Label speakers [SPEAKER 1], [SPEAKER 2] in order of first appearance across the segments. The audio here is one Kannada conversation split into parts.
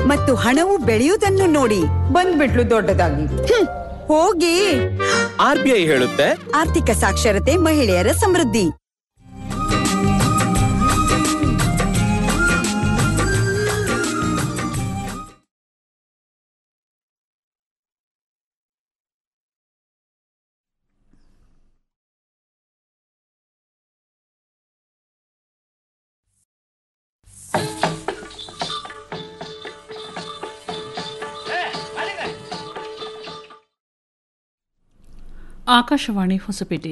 [SPEAKER 1] ಮತ್ತು ಹಣವು ಬೆಳೆಯುವುದನ್ನು ನೋಡಿ
[SPEAKER 2] ಬಂದ್ಬಿಟ್ಲು ದೊಡ್ಡದಾಗಿ
[SPEAKER 1] ಹ್ಮ್, ಹೋಗಿ
[SPEAKER 3] ಆರ್ ಬಿ ಐ ಹೇಳುತ್ತೆ
[SPEAKER 1] ಆರ್ಥಿಕ ಸಾಕ್ಷರತೆ ಮಹಿಳೆಯರ ಸಮೃದ್ಧಿ
[SPEAKER 4] ಆಕಾಶವಾಣಿ ಹೊಸಪೇಟೆ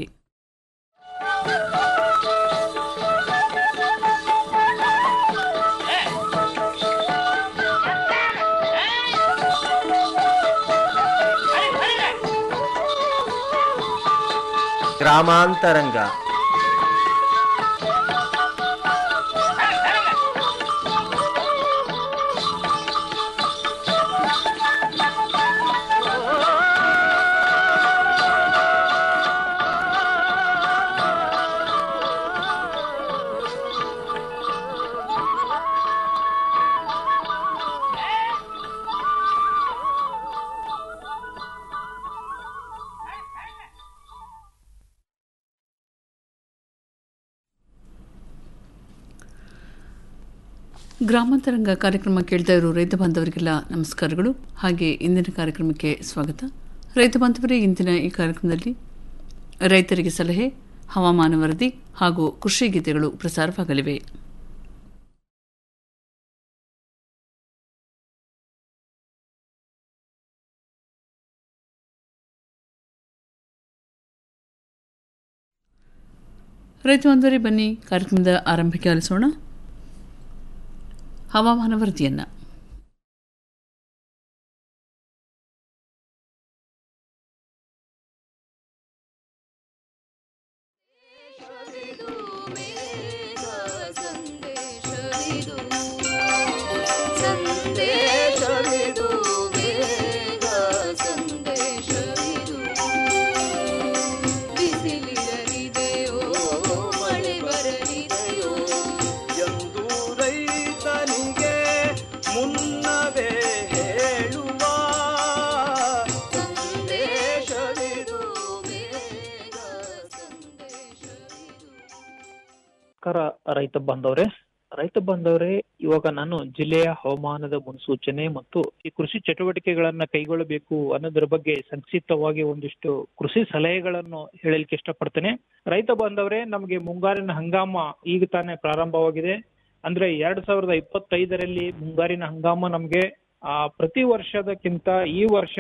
[SPEAKER 5] ಗ್ರಾಮಾಂತರಂಗ
[SPEAKER 4] ಗ್ರಾಮಾಂತರಂಗ ಕಾರ್ಯಕ್ರಮ ಕೇಳ್ತಾ ಇರೋ ರೈತ ಬಾಂಧವರಿಗೆಲ್ಲ ನಮಸ್ಕಾರಗಳು ಹಾಗೆ ಇಂದಿನ ಕಾರ್ಯಕ್ರಮಕ್ಕೆ ಸ್ವಾಗತ ರೈತ ಬಾಂಧವರೇ ಇಂದಿನ ಈ ಕಾರ್ಯಕ್ರಮದಲ್ಲಿ ರೈತರಿಗೆ ಸಲಹೆ ಹವಾಮಾನ ವರದಿ ಹಾಗೂ ಕೃಷಿ ಗೀತೆಗಳು ಪ್ರಸಾರವಾಗಲಿವೆ ರೈತ ಬಾಂಧವರೇ ಬನ್ನಿ ಕಾರ್ಯಕ್ರಮದ ಆರಂಭಕ್ಕೆ ಆಲಿಸೋಣ ಹವಾಮಾನ ವರದಿಯನ್ನು
[SPEAKER 5] ಎಂದು ರೈತನಿಗೆ ಮುನ್ನವೇ ಹೇಳುವ ಸಂದೇಶವಿದು
[SPEAKER 6] ನಮಸ್ಕಾರ ರೈತ ಬಾಂಧವರೇ ರೈತ ಬಾಂಧವರೇ ಇವಾಗ ನಾನು ಜಿಲ್ಲೆಯ ಹವಾಮಾನದ ಮುನ್ಸೂಚನೆ ಮತ್ತು ಈ ಕೃಷಿ ಚಟುವಟಿಕೆಗಳನ್ನ ಕೈಗೊಳ್ಳಬೇಕು ಅನ್ನೋದ್ರ ಬಗ್ಗೆ ಸಂಕ್ಷಿಪ್ತವಾಗಿ ಒಂದಿಷ್ಟು ಕೃಷಿ ಸಲಹೆಗಳನ್ನು ಹೇಳಲಿಕ್ಕೆ ಇಷ್ಟಪಡ್ತೇನೆ ರೈತ ಬಾಂಧವರೇ ನಮಗೆ ಮುಂಗಾರಿನ ಹಂಗಾಮ ಈಗ ತಾನೇ ಪ್ರಾರಂಭವಾಗಿದೆ ಅಂದ್ರೆ ಎರಡ್ ಸಾವಿರದ ಇಪ್ಪತ್ತೈದರಲ್ಲಿ ಮುಂಗಾರಿನ ಹಂಗಾಮ ನಮ್ಗೆ ಆ ಪ್ರತಿ ವರ್ಷದಕ್ಕಿಂತ ಈ ವರ್ಷ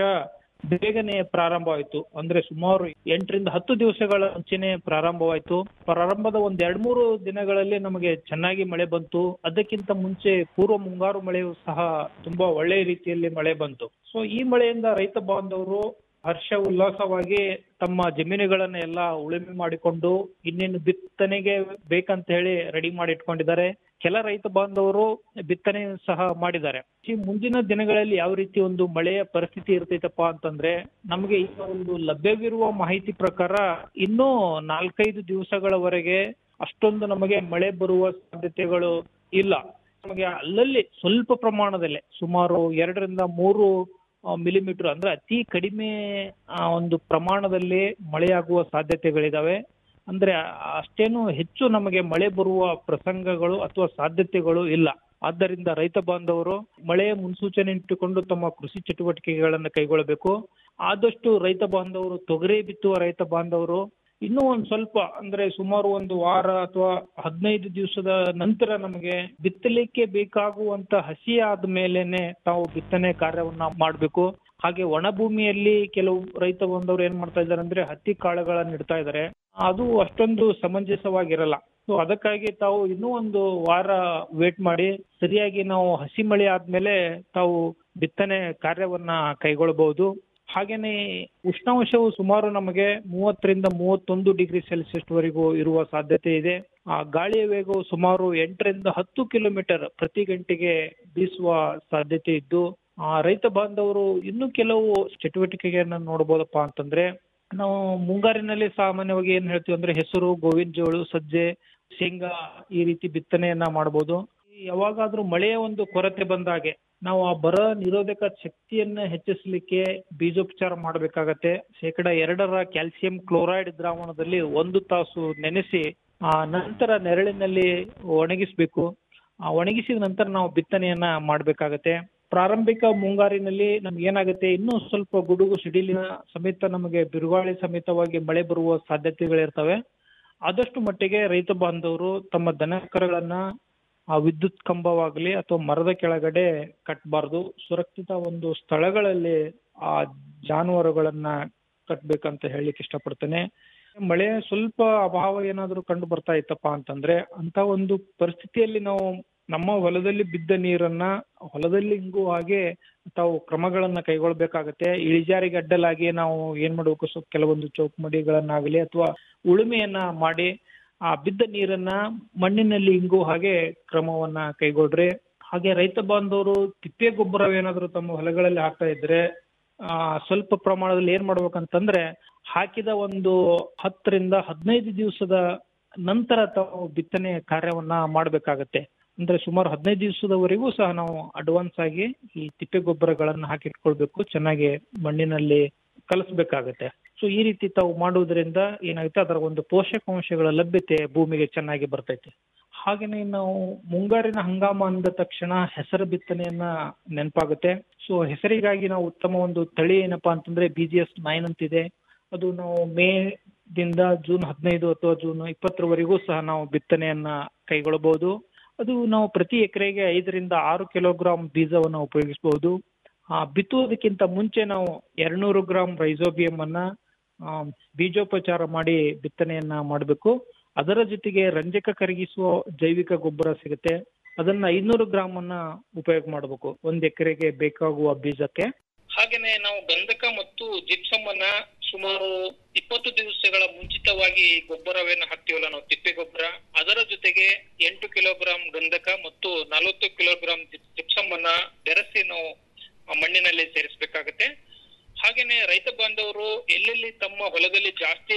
[SPEAKER 6] ಬೇಗನೆ ಪ್ರಾರಂಭವಾಯಿತು ಅಂದ್ರೆ ಸುಮಾರು ಎಂಟರಿಂದ ಹತ್ತು ದಿವಸಗಳ ಮುಂಚೆನೆ ಪ್ರಾರಂಭವಾಯಿತು ಪ್ರಾರಂಭದ ಒಂದ್ ಎರಡ್ ಮೂರು ದಿನಗಳಲ್ಲಿ ನಮಗೆ ಚೆನ್ನಾಗಿ ಮಳೆ ಬಂತು ಅದಕ್ಕಿಂತ ಮುಂಚೆ ಪೂರ್ವ ಮುಂಗಾರು ಮಳೆಯು ಸಹ ತುಂಬಾ ಒಳ್ಳೆಯ ರೀತಿಯಲ್ಲಿ ಮಳೆ ಬಂತು ಸೊ ಈ ಮಳೆಯಿಂದ ರೈತ ಬಾಂಧವರು ಹರ್ಷ ಉಲ್ಲಾಸವಾಗಿ ತಮ್ಮ ಜಮೀನುಗಳನ್ನ ಎಲ್ಲ ಉಳುಮೆ ಮಾಡಿಕೊಂಡು ಇನ್ನೇನು ಬಿತ್ತನೆಗೆ ಬೇಕಂತ ಹೇಳಿ ರೆಡಿ ಮಾಡಿ ಇಟ್ಕೊಂಡಿದ್ದಾರೆ ಕೆಲ ರೈತ ಬಾಂಧವರು ಬಿತ್ತನೆ ಸಹ ಮಾಡಿದ್ದಾರೆ ಈ ಮುಂದಿನ ದಿನಗಳಲ್ಲಿ ಯಾವ ರೀತಿ ಒಂದು ಮಳೆಯ ಪರಿಸ್ಥಿತಿ ಇರ್ತೈತಪ್ಪ ಅಂತಂದ್ರೆ ನಮಗೆ ಈಗ ಒಂದು ಲಭ್ಯವಿರುವ ಮಾಹಿತಿ ಪ್ರಕಾರ ಇನ್ನೂ ನಾಲ್ಕೈದು ದಿವಸಗಳವರೆಗೆ ಅಷ್ಟೊಂದು ನಮಗೆ ಮಳೆ ಬರುವ ಸಾಧ್ಯತೆಗಳು ಇಲ್ಲ ನಮಗೆ ಅಲ್ಲಲ್ಲಿ ಸ್ವಲ್ಪ ಪ್ರಮಾಣದಲ್ಲೇ ಸುಮಾರು ಎರಡರಿಂದ ಮೂರು ಮಿಲಿಮೀಟರ್ ಅಂದ್ರೆ ಅತಿ ಕಡಿಮೆ ಆ, ಒಂದು ಪ್ರಮಾಣದಲ್ಲಿ ಮಳೆಯಾಗುವ ಸಾಧ್ಯತೆಗಳಿದಾವೆ ಅಂದ್ರೆ ಅಷ್ಟೇನು ಹೆಚ್ಚು ನಮಗೆ ಮಳೆ ಬರುವ ಪ್ರಸಂಗಗಳು ಅಥವಾ ಸಾಧ್ಯತೆಗಳು ಇಲ್ಲ ಆದ್ದರಿಂದ ರೈತ ಬಾಂಧವರು ಮಳೆಯ ಮುನ್ಸೂಚನೆ ಇಟ್ಟುಕೊಂಡು ತಮ್ಮ ಕೃಷಿ ಚಟುವಟಿಕೆಗಳನ್ನು ಕೈಗೊಳ್ಳಬೇಕು ಆದಷ್ಟು ರೈತ ಬಾಂಧವರು ತೊಗರಿ ಬಿತ್ತುವ ರೈತ ಬಾಂಧವರು ಇನ್ನೂ ಒಂದ್ ಸ್ವಲ್ಪ ಅಂದ್ರೆ ಸುಮಾರು ಒಂದು ವಾರ ಅಥವಾ ಹದಿನೈದು ದಿವಸದ ನಂತರ ನಮಗೆ ಬಿತ್ತಲಿಕ್ಕೆ ಬೇಕಾಗುವಂತ ಹಸಿ ಆದ ಮೇಲೆನೆ ತಾವು ಬಿತ್ತನೆ ಕಾರ್ಯವನ್ನ ಮಾಡಬೇಕು ಹಾಗೆ ಒಣ ಭೂಮಿಯಲ್ಲಿ ಕೆಲವು ರೈತ ಬಾಂಧವರು ಏನ್ ಮಾಡ್ತಾ ಇದ್ದಾರೆ ಅಂದ್ರೆ ಹತ್ತಿ ಕಾಳುಗಳನ್ನ ಇಡ್ತಾ ಇದ್ದಾರೆ ಅದು ಅಷ್ಟೊಂದು ಸಮಂಜಸವಾಗಿರಲ್ಲ ಸೊ ಅದಕ್ಕಾಗಿ ತಾವು ಇನ್ನೂ ಒಂದು ವಾರ ವೇಟ್ ಮಾಡಿ ಸರಿಯಾಗಿ ನಾವು ಹಸಿ ಮಳೆ ಆದ್ಮೇಲೆ ತಾವು ಬಿತ್ತನೆ ಕಾರ್ಯವನ್ನ ಕೈಗೊಳ್ಳಬಹುದು ಹಾಗೇನೆ ಉಷ್ಣಾಂಶವು ಸುಮಾರು ನಮಗೆ ಮೂವತ್ತರಿಂದ ಮೂವತ್ತೊಂದು ಡಿಗ್ರಿ ಸೆಲ್ಸಿಯಸ್ ವರೆಗೂ ಇರುವ ಸಾಧ್ಯತೆ ಇದೆ ಆ ಗಾಳಿಯ ವೇಗವು ಸುಮಾರು ಎಂಟರಿಂದ ಹತ್ತು ಕಿಲೋಮೀಟರ್ ಪ್ರತಿ ಗಂಟೆಗೆ ಬೀಸುವ ಸಾಧ್ಯತೆ ಇದ್ದು ಆ ರೈತ ಬಾಂಧವರು ಇನ್ನು ಕೆಲವು ಚಟುವಟಿಕೆಗಳನ್ನ ನೋಡಬಹುದಪ್ಪ ಅಂತಂದ್ರೆ ನಾವು ಮುಂಗಾರಿನಲ್ಲಿ ಸಾಮಾನ್ಯವಾಗಿ ಏನ್ ಹೇಳ್ತೀವಿ ಅಂದ್ರೆ ಹೆಸರು ಗೋವಿನ ಜೋಳು ಸಜ್ಜೆ ಶೇಂಗಾ ಈ ರೀತಿ ಬಿತ್ತನೆಯನ್ನ ಮಾಡಬಹುದು ಯಾವಾಗಾದ್ರೂ ಮಳೆಯ ಒಂದು ಕೊರತೆ ಬಂದಾಗೆ ನಾವು ಆ ಬರ ನಿರೋಧಕ ಶಕ್ತಿಯನ್ನ ಹೆಚ್ಚಿಸಲಿಕ್ಕೆ ಬೀಜೋಪಚಾರ ಮಾಡಬೇಕಾಗತ್ತೆ ಶೇಕಡ ಎರಡರ ಕ್ಯಾಲ್ಸಿಯಂ ಕ್ಲೋರೈಡ್ ದ್ರಾವಣದಲ್ಲಿ ಒಂದು ತಾಸು ನೆನೆಸಿ ಆ ನಂತರ ನೆರಳಿನಲ್ಲಿ ಒಣಗಿಸ್ಬೇಕು ಆ ಒಣಗಿಸಿದ ನಂತರ ನಾವು ಬಿತ್ತನೆಯನ್ನ ಮಾಡಬೇಕಾಗತ್ತೆ ಪ್ರಾರಂಭಿಕ ಮುಂಗಾರಿನಲ್ಲಿ ನಮ್ಗೆ ಏನಾಗುತ್ತೆ ಇನ್ನೂ ಸ್ವಲ್ಪ ಗುಡುಗು ಸಿಡಿಲಿನ ಸಮೇತ ನಮಗೆ ಬಿರುಗಾಳಿ ಸಮೇತವಾಗಿ ಮಳೆ ಬರುವ ಸಾಧ್ಯತೆಗಳಿರ್ತವೆ ಆದಷ್ಟು ಮಟ್ಟಿಗೆ ರೈತ ಬಾಂಧವರು ತಮ್ಮ ದನಕರಗಳನ್ನ ಆ ವಿದ್ಯುತ್ ಕಂಬವಾಗ್ಲಿ ಅಥವಾ ಮರದ ಕೆಳಗಡೆ ಕಟ್ಟಬಾರ್ದು ಸುರಕ್ಷಿತ ಒಂದು ಸ್ಥಳಗಳಲ್ಲಿ ಆ ಜಾನುವಾರುಗಳನ್ನ ಕಟ್ಬೇಕಂತ ಹೇಳಲಿಕ್ಕೆ ಇಷ್ಟಪಡ್ತೇನೆ ಮಳೆ ಸ್ವಲ್ಪ ಅಭಾವ ಏನಾದರೂ ಕಂಡು ಬರ್ತಾ ಇತ್ತಪ್ಪ ಅಂತಂದ್ರೆ ಅಂತ ಒಂದು ಪರಿಸ್ಥಿತಿಯಲ್ಲಿ ನಾವು ನಮ್ಮ ಹೊಲದಲ್ಲಿ ಬಿದ್ದ ನೀರನ್ನ ಹೊಲದಲ್ಲಿ ಹಿಂಗು ಹಾಗೆ ತಾವು ಕ್ರಮಗಳನ್ನ ಕೈಗೊಳ್ಬೇಕಾಗತ್ತೆ ಇಳಿಜಾರಿಗೆ ಅಡ್ಡಲಾಗಿ ನಾವು ಏನ್ ಮಾಡ್ಬೇಕು ಸ್ವಲ್ಪ ಕೆಲವೊಂದು ಚೌಕಮಡಿಗಳನ್ನಾಗಲಿ ಅಥವಾ ಉಳುಮೆಯನ್ನ ಮಾಡಿ ಆ ಬಿದ್ದ ನೀರನ್ನ ಮಣ್ಣಿನಲ್ಲಿ ಹಿಂಗು ಹಾಗೆ ಕ್ರಮವನ್ನ ಕೈಗೊಳ್ರಿ ಹಾಗೆ ರೈತ ಬಾಂಧವರು ತಿಪ್ಪೆ ಗೊಬ್ಬರ ಏನಾದ್ರು ತಮ್ಮ ಹೊಲಗಳಲ್ಲಿ ಹಾಕ್ತಾ ಇದ್ರೆ ಆ ಸ್ವಲ್ಪ ಪ್ರಮಾಣದಲ್ಲಿ ಏನ್ ಮಾಡ್ಬೇಕಂತಂದ್ರೆ ಹಾಕಿದ ಒಂದು ಹತ್ತರಿಂದ ಹದಿನೈದು ದಿವಸದ ನಂತರ ತಾವು ಬಿತ್ತನೆ ಕಾರ್ಯವನ್ನ ಮಾಡ್ಬೇಕಾಗತ್ತೆ ಅಂದ್ರೆ ಸುಮಾರು ಹದಿನೈದು ದಿವಸದವರೆಗೂ ಸಹ ನಾವು ಅಡ್ವಾನ್ಸ್ ಆಗಿ ಈ ತಿಪ್ಪೆ ಗೊಬ್ಬರಗಳನ್ನ ಹಾಕಿಟ್ಕೊಳ್ಬೇಕು ಚೆನ್ನಾಗಿ ಮಣ್ಣಿನಲ್ಲಿ ಕಲಿಸ್ಬೇಕಾಗತ್ತೆ ಸೊ ಈ ರೀತಿ ತಾವು ಮಾಡುವುದರಿಂದ ಏನಾಗುತ್ತೆ ಅದರ ಒಂದು ಪೋಷಕಾಂಶಗಳ ಲಭ್ಯತೆ ಭೂಮಿಗೆ ಚೆನ್ನಾಗಿ ಬರ್ತೈತೆ ಹಾಗೇನೆ ನಾವು ಮುಂಗಾರಿನ ಹಂಗಾಮ ಅಂದ ತಕ್ಷಣ ಹೆಸರು ಬಿತ್ತನೆಯನ್ನ ನೆನಪಾಗುತ್ತೆ ಸೊ ಹೆಸರಿಗಾಗಿ ನಾವು ಉತ್ತಮ ಒಂದು ತಳಿ ಏನಪ್ಪಾ ಅಂತಂದ್ರೆ ಬಿ ಜಿ ಎಸ್ ನೈನ್ ಅಂತಿದೆ ಅದು ನಾವು ಮೇ ದಿಂದ ಜೂನ್ ಹದಿನೈದು ಅಥವಾ ಜೂನ್ ಇಪ್ಪತ್ತರವರೆಗೂ ಸಹ ನಾವು ಬಿತ್ತನೆಯನ್ನ ಕೈಗೊಳ್ಳಬಹುದು ಅದು ನಾವು ಪ್ರತಿ ಎಕರೆಗೆ ಐದರಿಂದ ಆರು ಕಿಲೋಗ್ರಾಂ ಬೀಜವನ್ನು ಉಪಯೋಗಿಸಬಹುದು ಆ ಬಿತ್ತುವುದಕ್ಕಿಂತ ಮುಂಚೆ ನಾವು ಎರಡ್ನೂರು ಗ್ರಾಂ ರೈಸೋಬಿಯಂ ಅನ್ನ ಆ, ಬೀಜೋಪಚಾರ ಮಾಡಿ ಬಿತ್ತನೆಯನ್ನ ಮಾಡಬೇಕು ಅದರ ಜೊತೆಗೆ ರಂಜಕ ಕರಗಿಸುವ ಜೈವಿಕ ಗೊಬ್ಬರ ಸಿಗುತ್ತೆ ಅದನ್ನ ಐನೂರು ಗ್ರಾಮ್ ಅನ್ನ ಉಪಯೋಗ ಮಾಡಬೇಕು ಒಂದ್ ಎಕರೆಗೆ ಬೇಕಾಗುವ ಬೀಜಕ್ಕೆ ಹಾಗೇನೆ ನಾವು ಗಂಧಕ ಮತ್ತು ಜಿಪ್ಸಮ್ ಅನ್ನ ಸುಮಾರು ಇಪ್ಪತ್ತು ದಿವಸಗಳ ಮುಂಚಿತವಾಗಿ ಗೊಬ್ಬರವೇನ ಹಾಕ್ತಿವಲ್ಲ ನಾವು ತಿಪ್ಪೆ ಗೊಬ್ಬರ ಅದರ ಜೊತೆಗೆ ಎಂಟು ಕಿಲೋಗ್ರಾಂ ಗಂಧಕ ಮತ್ತು ನಲವತ್ತು ಕಿಲೋಗ್ರಾಂ ಜಿಪ್ಸಮ್ ಅನ್ನ ಬೆರೆಸಿ ನಾವು ಆ ಮಣ್ಣಿನಲ್ಲಿ ಸೇರಿಸಬೇಕಾಗತ್ತೆ ಹಾಗೇನೆ ರೈತ ಬಾಂಧವರು ಎಲ್ಲೆಲ್ಲಿ ತಮ್ಮ ಹೊಲದಲ್ಲಿ ಜಾಸ್ತಿ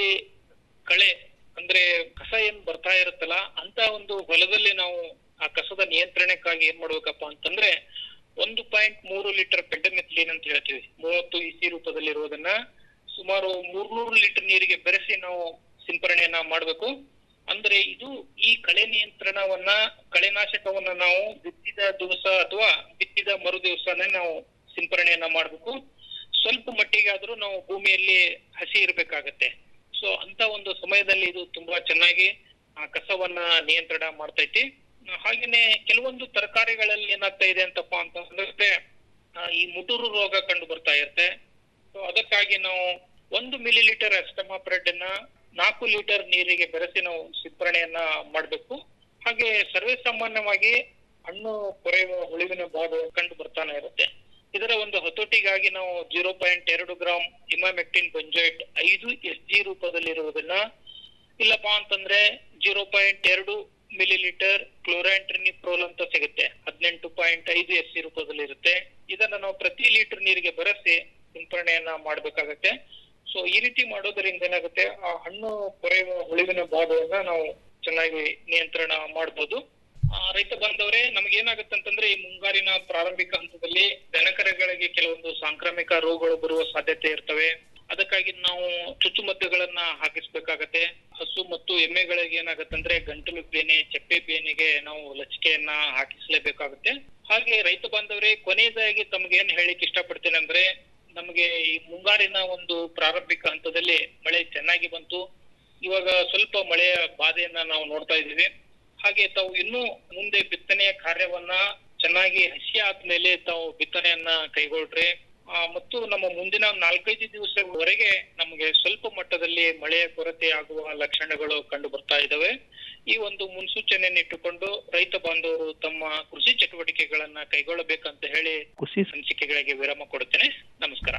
[SPEAKER 6] ಕಳೆ ಅಂದ್ರೆ ಕಸ ಏನ್ ಬರ್ತಾ ಇರುತ್ತಲ್ಲ ಅಂತ ಒಂದು ಹೊಲದಲ್ಲಿ ನಾವು ಆ ಕಸದ ನಿಯಂತ್ರಣಕ್ಕಾಗಿ ಏನ್ ಮಾಡ್ಬೇಕಪ್ಪ ಅಂತಂದ್ರೆ ಒಂದು ಪಾಯಿಂಟ್ ಮೂರು ಲೀಟರ್ ಪೆಂಡಮೆಥ್ಲಿನ್ ಅಂತ ಹೇಳ್ತೀವಿ ಮೂವತ್ತು ಇಸಿ ರೂಪದಲ್ಲಿರುವುದನ್ನ ಸುಮಾರು ಮೂರ್ನೂರು ಲೀಟರ್ ನೀರಿಗೆ ಬೆರೆಸಿ ನಾವು ಸಿಂಪರಣೆಯನ್ನ ಮಾಡಬೇಕು ಅಂದ್ರೆ ಇದು ಈ ಕಳೆ ನಿಯಂತ್ರಣವನ್ನ ಕಳೆನಾಶಕವನ್ನ ನಾವು ಬಿತ್ತಿದ ದಿವಸ ಅಥವಾ ಬಿತ್ತಿದ ಮರು ದಿವಸನೇ ನಾವು ಸಿಂಪರಣೆಯನ್ನ ಮಾಡಬೇಕು ಸ್ವಲ್ಪ ಮಟ್ಟಿಗೆ ಆದ್ರೂ ನಾವು ಭೂಮಿಯಲ್ಲಿ ಹಸಿ ಇರ್ಬೇಕಾಗತ್ತೆ ಸೊ ಅಂತ ಒಂದು ಸಮಯದಲ್ಲಿ ಇದು ತುಂಬಾ ಚೆನ್ನಾಗಿ ಆ ಕಸವನ್ನ ನಿಯಂತ್ರಣ ಮಾಡ್ತೈತಿ ಹಾಗೇನೆ ಕೆಲವೊಂದು ತರಕಾರಿಗಳಲ್ಲಿ ಏನಾಗ್ತಾ ಇದೆ ಅಂತಪ್ಪ ಅಂತಂದ್ರೆ ಆ, ಈ ಮುಟುರು ರೋಗ ಕಂಡು ಬರ್ತಾ ಇರುತ್ತೆ ಸೊ ಅದಕ್ಕಾಗಿ ನಾವು ಒಂದು ಮಿಲಿ ಲೀಟರ್ ಅಸ್ಟಮಾಪ್ರೆಡ್ ಅನ್ನ ನಾಲ್ಕು ಲೀಟರ್ ನೀರಿಗೆ ಬೆರೆಸಿ ನಾವು ಸಿಂಪರಣೆಯನ್ನ ಮಾಡಬೇಕು ಹಾಗೆ ಸರ್ವೇ ಸಾಮಾನ್ಯವಾಗಿ ಹಣ್ಣು ಕೊರೆಯುವ ಹುಳುವಿನ ಬಾಧೆ ಕಂಡು ಬರ್ತಾನೆ ಇರುತ್ತೆ ಇದರ ಒಂದು ಹತೋಟಿಗಾಗಿ ನಾವು ಜೀರೋ ಪಾಯಿಂಟ್ ಎರಡು ಗ್ರಾಂ ಇಮಾಮೆಕ್ಟಿನ್ ಬೆಂಜೋಯಿಟ್ ಐದು ಎಸ್ ಜಿ ರೂಪದಲ್ಲಿರುವುದನ್ನ ಇಲ್ಲಪ್ಪ ಅಂತಂದ್ರೆ ಜೀರೋ ಪಾಯಿಂಟ್ ಎರಡು ಮಿಲಿ ಲೀಟರ್ ಕ್ಲೋರಾಂಟ್ರಿನಿಪ್ರೋಲ್ ಅಂತ ಸಿಗುತ್ತೆ ಹದಿನೆಂಟು ಪಾಯಿಂಟ್ ಐದು ಎಸ್ ಸಿ ರೂಪದಲ್ಲಿ ಇರುತ್ತೆ ಇದನ್ನ ನಾವು ಪ್ರತಿ ಲೀಟರ್ ನೀರಿಗೆ ಬೆರೆಸಿ ಸಿಂಪರಣೆಯನ್ನ ಮಾಡ್ಬೇಕಾಗತ್ತೆ ಸೊ ಈ ರೀತಿ ಮಾಡೋದ್ರಿಂದ ಏನಾಗುತ್ತೆ ಆ ಹಣ್ಣು ಕೊರೆಯುವ ಹುಳುವಿನ ಬಾಧೆಯನ್ನ ನಾವು ಚೆನ್ನಾಗಿ ನಿಯಂತ್ರಣ ಮಾಡ್ಬೋದು ಆ, ರೈತ ಬಾಂಧವರೇ ನಮ್ಗೆ ಏನಾಗುತ್ತೆ ಅಂತಂದ್ರೆ ಈ ಮುಂಗಾರಿನ ಪ್ರಾರಂಭಿಕ ಹಂತದಲ್ಲಿ ದನಕರಗಳಿಗೆ ಕೆಲವೊಂದು ಸಾಂಕ್ರಾಮಿಕ ರೋಗಗಳು ಬರುವ ಸಾಧ್ಯತೆ ಇರ್ತವೆ ಅದಕ್ಕಾಗಿ ನಾವು ಚುಚ್ಚುಮದ್ದುಗಳನ್ನ ಹಾಕಿಸ್ಬೇಕಾಗತ್ತೆ ಹಸು ಮತ್ತು ಎಮ್ಮೆಗಳಿಗೆ ಏನಾಗತ್ತಂದ್ರೆ ಗಂಟಲು ಬೇನೆ ಚಪ್ಪೆ ಬೇನೆಗೆ ನಾವು ಲಸಿಕೆಯನ್ನ ಹಾಕಿಸ್ಲೇಬೇಕಾಗುತ್ತೆ ಹಾಗೆ ರೈತ ಬಾಂಧವರೇ ಕೊನೆಯದಾಗಿ ತಮ್ಗೆ ಏನ್ ಹೇಳಿಕ್ ಇಷ್ಟಪಡ್ತೇನೆ ಅಂದ್ರೆ ನಮಗೆ ಈ ಮುಂಗಾರಿನ ಒಂದು ಪ್ರಾರಂಭಿಕ ಹಂತದಲ್ಲಿ ಮಳೆ ಚೆನ್ನಾಗಿ ಬಂತು ಇವಾಗ ಸ್ವಲ್ಪ ಮಳೆಯ ಬಾಧೆಯನ್ನ ನಾವು ನೋಡ್ತಾ ಇದ್ದೀವಿ ಹಾಗೆ ತಾವು ಇನ್ನೂ ಮುಂದೆ ಬಿತ್ತನೆಯ ಕಾರ್ಯವನ್ನ ಚೆನ್ನಾಗಿ ಹಸಿ ಆದ್ಮೇಲೆ ತಾವು ಬಿತ್ತನೆಯನ್ನ ಕೈಗೊಳ್ರಿ ಆ, ಮತ್ತು ನಮ್ಮ ಮುಂದಿನ ನಾಲ್ಕೈದು ದಿವಸವರೆಗೆ ನಮಗೆ ಸ್ವಲ್ಪ ಮಟ್ಟದಲ್ಲಿ ಮಳೆಯ ಕೊರತೆ ಆಗುವ ಲಕ್ಷಣಗಳು ಕಂಡು ಬರ್ತಾ ಇದ್ದಾವೆ ಈ ಒಂದು ಮುನ್ಸೂಚನೆಯನ್ನು ಇಟ್ಟುಕೊಂಡು ರೈತ ಬಾಂಧವರು ತಮ್ಮ ಕೃಷಿ ಚಟುವಟಿಕೆಗಳನ್ನ ಕೈಗೊಳ್ಳಬೇಕಂತ ಹೇಳಿ ಕೃಷಿ ಸಂಚಿಕೆಗಳಿಗೆ ವಿರಾಮ ಕೊಡುತ್ತೇನೆ ನಮಸ್ಕಾರ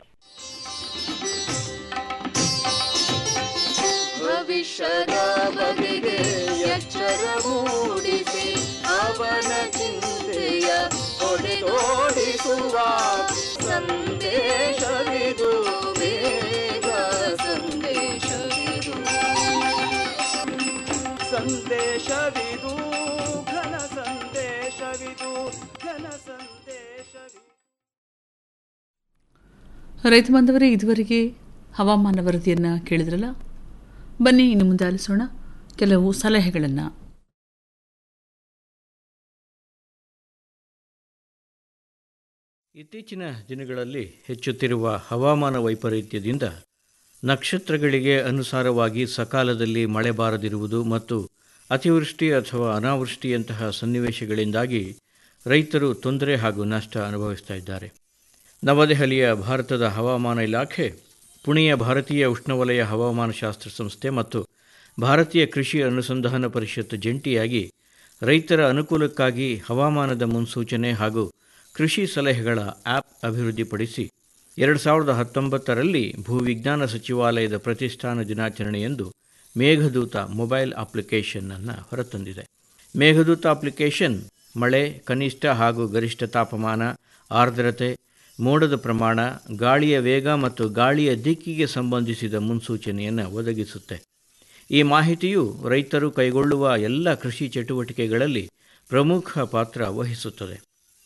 [SPEAKER 7] ಭವಿಷ್ಯದ ಬಗೆಗೆ ಎಚ್ಚರ ಮೂಡಿಸಿ ಅವನ ಚಿಂತೆಯ ಹೊಡೆದೋಡಿಸುವ ಸಂದೇಶವಿದು ಬೇಗ ಸಂದೇಶವಿದು
[SPEAKER 5] ಸಂದೇಶವಿದು ಘನ ಸಂದೇಶವಿದು ಘನ ಸಂದೇಶವಿದು
[SPEAKER 4] ರೈತ ಬಾಂಧವರೇ ಇದುವರೆಗೆ ಹವಾಮಾನ ವರದಿಯನ್ನು ಕೇಳಿದ್ರಲ್ಲ ಬನ್ನಿ ಇನ್ನು ಮುಂದೆ ಆಲಿಸೋಣ ಕೆಲವು ಸಲಹೆಗಳನ್ನು
[SPEAKER 8] ಇತ್ತೀಚಿನ ದಿನಗಳಲ್ಲಿ ಹೆಚ್ಚುತ್ತಿರುವ ಹವಾಮಾನ ವೈಪರೀತ್ಯದಿಂದ ನಕ್ಷತ್ರಗಳಿಗೆ ಅನುಸಾರವಾಗಿ ಸಕಾಲದಲ್ಲಿ ಮಳೆ ಬಾರದಿರುವುದು ಮತ್ತು ಅತಿವೃಷ್ಟಿ ಅಥವಾ ಅನಾವೃಷ್ಟಿಯಂತಹ ಸನ್ನಿವೇಶಗಳಿಂದಾಗಿ ರೈತರು ತೊಂದರೆ ಹಾಗೂ ನಷ್ಟ ಅನುಭವಿಸ್ತಾ ಇದ್ದಾರೆ ನವದೆಹಲಿಯ ಭಾರತದ ಹವಾಮಾನ ಇಲಾಖೆ ಪುಣೆಯ ಭಾರತೀಯ ಉಷ್ಣವಲಯ ಹವಾಮಾನ ಶಾಸ್ತ್ರ ಸಂಸ್ಥೆ ಮತ್ತು ಭಾರತೀಯ ಕೃಷಿ ಅನುಸಂಧಾನ ಪರಿಷತ್ ಜಂಟಿಯಾಗಿ ರೈತರ ಅನುಕೂಲಕ್ಕಾಗಿ ಹವಾಮಾನದ ಮುನ್ಸೂಚನೆ ಹಾಗೂ ಕೃಷಿ ಸಲಹೆಗಳ ಆ್ಯಪ್ ಅಭಿವೃದ್ಧಿಪಡಿಸಿ ಎರಡು ಸಾವಿರದ ಹತ್ತೊಂಬತ್ತರಲ್ಲಿ ಭೂವಿಜ್ಞಾನ ಸಚಿವಾಲಯದ ಪ್ರತಿಷ್ಠಾನ ದಿನಾಚರಣೆಯಂದು ಮೇಘದೂತ ಮೊಬೈಲ್ ಅಪ್ಲಿಕೇಶನ್ ಅನ್ನು ಹೊರತಂದಿದೆ ಮೇಘದೂತ ಅಪ್ಲಿಕೇಶನ್ ಮಳೆ ಕನಿಷ್ಠ ಹಾಗೂ ಗರಿಷ್ಠ ತಾಪಮಾನ ಆರ್ದ್ರತೆ ಮೋಡದ ಪ್ರಮಾಣ ಗಾಳಿಯ ವೇಗ ಮತ್ತು ಗಾಳಿಯ ದಿಕ್ಕಿಗೆ ಸಂಬಂಧಿಸಿದ ಮುನ್ಸೂಚನೆಯನ್ನು ಒದಗಿಸುತ್ತೆ ಈ ಮಾಹಿತಿಯು ರೈತರು ಕೈಗೊಳ್ಳುವ ಎಲ್ಲ ಕೃಷಿ ಚಟುವಟಿಕೆಗಳಲ್ಲಿ ಪ್ರಮುಖ ಪಾತ್ರ ವಹಿಸುತ್ತದೆ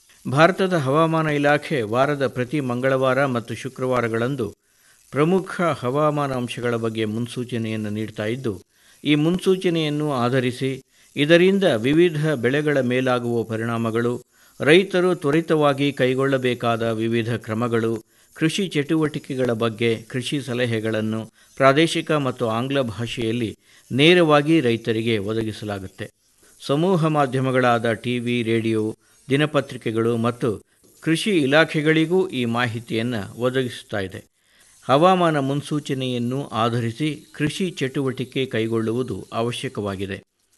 [SPEAKER 8] ಭಾರತದ ಹವಾಮಾನ ಇಲಾಖೆ ವಾರದ ಪ್ರತಿ ಮಂಗಳವಾರ ಮತ್ತು ಶುಕ್ರವಾರಗಳಂದು ಪ್ರಮುಖ ಹವಾಮಾನ ಅಂಶಗಳ ಬಗ್ಗೆ ಮುನ್ಸೂಚನೆಯನ್ನು ನೀಡ್ತಾ ಇದ್ದು ಈ ಮುನ್ಸೂಚನೆಯನ್ನು ಆಧರಿಸಿ ಇದರಿಂದ ವಿವಿಧ ಬೆಳೆಗಳ ಮೇಲಾಗುವ ಪರಿಣಾಮಗಳು ರೈತರು ತ್ವರಿತವಾಗಿ ಕೈಗೊಳ್ಳಬೇಕಾದ ವಿವಿಧ ಕ್ರಮಗಳು ಕೃಷಿ ಚಟುವಟಿಕೆಗಳ ಬಗ್ಗೆ ಕೃಷಿ ಸಲಹೆಗಳನ್ನು ಪ್ರಾದೇಶಿಕ ಮತ್ತು ಆಂಗ್ಲ ಭಾಷೆಯಲ್ಲಿ ನೇರವಾಗಿ ರೈತರಿಗೆ ಒದಗಿಸಲಾಗುತ್ತೆ ಸಮೂಹ ಮಾಧ್ಯಮಗಳಾದ ಟಿವಿ ರೇಡಿಯೋ ದಿನಪತ್ರಿಕೆಗಳು ಮತ್ತು ಕೃಷಿ ಇಲಾಖೆಗಳಿಗೂ ಈ ಮಾಹಿತಿಯನ್ನು ಒದಗಿಸುತ್ತಾ ಇದೆ ಹವಾಮಾನ ಮುನ್ಸೂಚನೆಯನ್ನು ಆಧರಿಸಿ ಕೃಷಿ ಚಟುವಟಿಕೆ ಕೈಗೊಳ್ಳುವುದು ಅವಶ್ಯಕವಾಗಿದೆ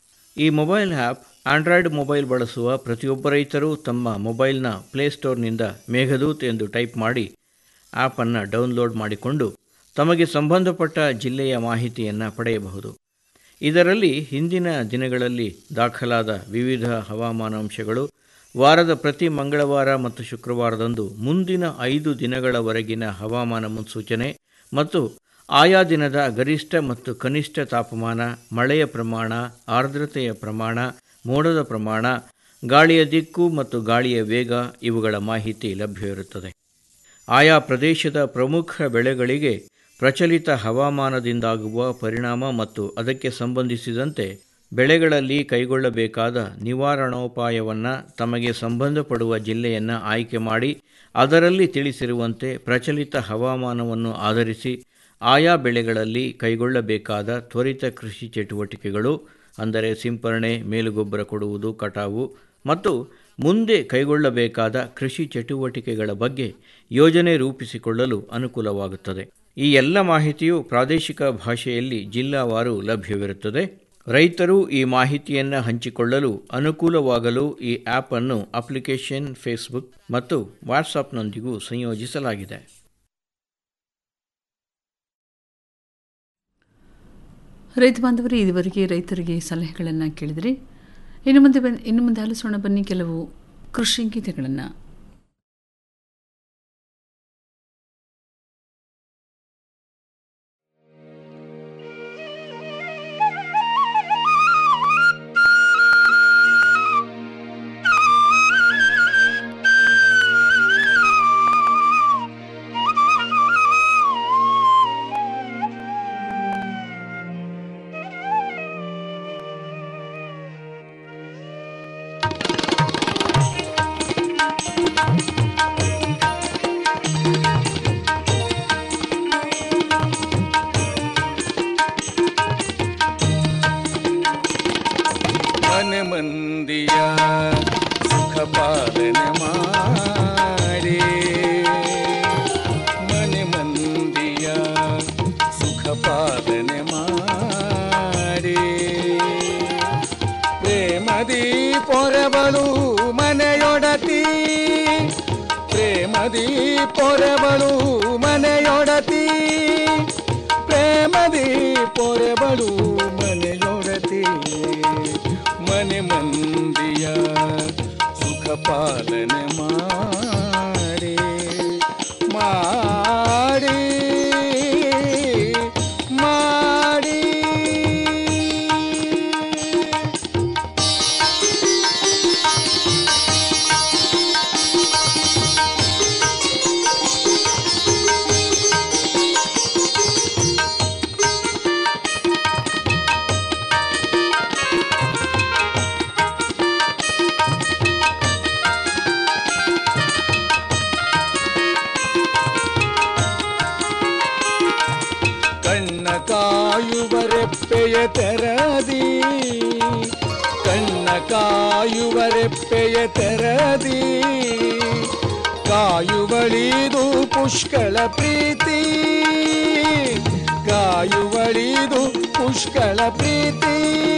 [SPEAKER 8] ಈ ಮೊಬೈಲ್ ಆ್ಯಪ್ ಆಂಡ್ರಾಯ್ಡ್ ಮೊಬೈಲ್ ಬಳಸುವ ಪ್ರತಿಯೊಬ್ಬ ರೈತರು ತಮ್ಮ ಮೊಬೈಲ್ನ ಪ್ಲೇಸ್ಟೋರ್ನಿಂದ ಮೇಘದೂತ್ ಎಂದು ಟೈಪ್ ಮಾಡಿ ಆ್ಯಪನ್ನು ಡೌನ್ಲೋಡ್ ಮಾಡಿಕೊಂಡು ತಮಗೆ ಸಂಬಂಧಪಟ್ಟ ಜಿಲ್ಲೆಯ ಮಾಹಿತಿಯನ್ನು ಪಡೆಯಬಹುದು ಇದರಲ್ಲಿ ಹಿಂದಿನ ದಿನಗಳಲ್ಲಿ ದಾಖಲಾದ ವಿವಿಧ ಹವಾಮಾನ ಅಂಶಗಳು ವಾರದ ಪ್ರತಿ ಮಂಗಳವಾರ ಮತ್ತು ಶುಕ್ರವಾರದಂದು ಮುಂದಿನ ಐದು ದಿನಗಳವರೆಗಿನ ಹವಾಮಾನ ಮುನ್ಸೂಚನೆ ಮತ್ತು ಆಯಾ ದಿನದ ಗರಿಷ್ಠ ಮತ್ತು ಕನಿಷ್ಠ ತಾಪಮಾನ ಮಳೆಯ ಪ್ರಮಾಣ ಆರ್ದ್ರತೆಯ ಪ್ರಮಾಣ ಮೋಡದ ಪ್ರಮಾಣ ಗಾಳಿಯ ದಿಕ್ಕು ಮತ್ತು ಗಾಳಿಯ ವೇಗ ಇವುಗಳ ಮಾಹಿತಿ ಲಭ್ಯವಿರುತ್ತದೆ ಆಯಾ ಪ್ರದೇಶದ ಪ್ರಮುಖ ಬೆಳೆಗಳಿಗೆ ಪ್ರಚಲಿತ ಹವಾಮಾನದಿಂದಾಗುವ ಪರಿಣಾಮ ಮತ್ತು ಅದಕ್ಕೆ ಸಂಬಂಧಿಸಿದಂತೆ ಬೆಳೆಗಳಲ್ಲಿ ಕೈಗೊಳ್ಳಬೇಕಾದ ನಿವಾರಣೋಪಾಯವನ್ನು ತಮಗೆ ಸಂಬಂಧಪಡುವ ಜಿಲ್ಲೆಯನ್ನು ಆಯ್ಕೆ ಮಾಡಿ ಅದರಲ್ಲಿ ತಿಳಿಸಿರುವಂತೆ ಪ್ರಚಲಿತ ಹವಾಮಾನವನ್ನು ಆಧರಿಸಿ ಆಯಾ ಬೆಳೆಗಳಲ್ಲಿ ಕೈಗೊಳ್ಳಬೇಕಾದ ತ್ವರಿತ ಕೃಷಿ ಚಟುವಟಿಕೆಗಳು ಅಂದರೆ ಸಿಂಪರಣೆ ಮೇಲುಗೊಬ್ಬರ ಕೊಡುವುದು ಕಟಾವು ಮತ್ತು ಮುಂದೆ ಕೈಗೊಳ್ಳಬೇಕಾದ ಕೃಷಿ ಚಟುವಟಿಕೆಗಳ ಬಗ್ಗೆ ಯೋಜನೆ ರೂಪಿಸಿಕೊಳ್ಳಲು ಅನುಕೂಲವಾಗುತ್ತದೆ ಈ ಎಲ್ಲ ಮಾಹಿತಿಯು ಪ್ರಾದೇಶಿಕ ಭಾಷೆಯಲ್ಲಿ ಜಿಲ್ಲಾವಾರು ಲಭ್ಯವಿರುತ್ತದೆ ರೈತರು ಈ ಮಾಹಿತಿಯನ್ನು ಹಂಚಿಕೊಳ್ಳಲು ಅನುಕೂಲವಾಗಲು ಈ ಆ್ಯಪ್ ಅನ್ನು ಅಪ್ಲಿಕೇಶನ್ ಫೇಸ್ಬುಕ್ ಮತ್ತು ವಾಟ್ಸಾಪ್ನೊಂದಿಗೂ ಸಂಯೋಜಿಸಲಾಗಿದೆ
[SPEAKER 4] ರೈತ ಬಾಂಧವರು ಇದುವರೆಗೆ ರೈತರಿಗೆ ಸಲಹೆಗಳನ್ನು ಕೇಳಿದರೆ ಇನ್ನು ಮುಂದೆ ಬನ್ ಇನ್ನು ಮುಂದೆ ಆಲಿಸೋಣ ಬನ್ನಿ ಕೆಲವು ಕೃಷಿ ಗೀತೆಗಳನ್ನು
[SPEAKER 9] ಮನೆ ಮಂದಿಯ ಸುಖ ಪಾಲನೆ ಮಾಡಿ ಮನೆ ಮಂದಿಯ ಸುಖ ಪಾಲನೆ ಮಾಡಿ ಪ್ರೇಮದಿ ಪೊರಬಳು ಮನೆಯೊಡತಿ ಪ್ರೇಮದಿ ಪೊರಬಳು ಮನೆಯೊಡತಿ ಪ್ರೇಮದಿ ಪೊರಬಳು ಮನೆಯೊಡತಿ ಮನೆ ಮಂದಿಯ ಸುಖ ಪಾಲನೆ ಮಾಡಿ ಮಾಡಿ ಮಾಡಿ ಕಾಯುವರೆಪ್ಪೆಯ ತೆರದಿ ಕಣ್ಣ ಕಾಯುವರೆಪ್ಪೆಯ ತೆರದಿ ಕಾಯುವಳಿದು ಪುಷ್ಕಳ ಪ್ರೀತಿ ಕಾಯುವಳಿದು ಪುಷ್ಕಳ ಪ್ರೀತಿ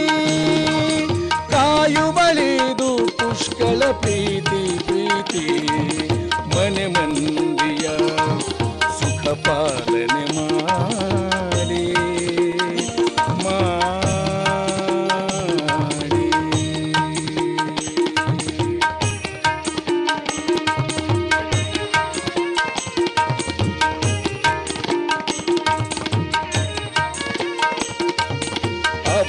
[SPEAKER 9] ಕಾಯುವಳಿದು ಪುಷ್ಕಳ ಪ್ರೀತಿ ಪ್ರೀತಿ ಮನೆ ಮಂದಿಯ ಸುಖ ಪಾಲನೆ ಮಾಡಿ ಮಾಡಿ ಅವ್-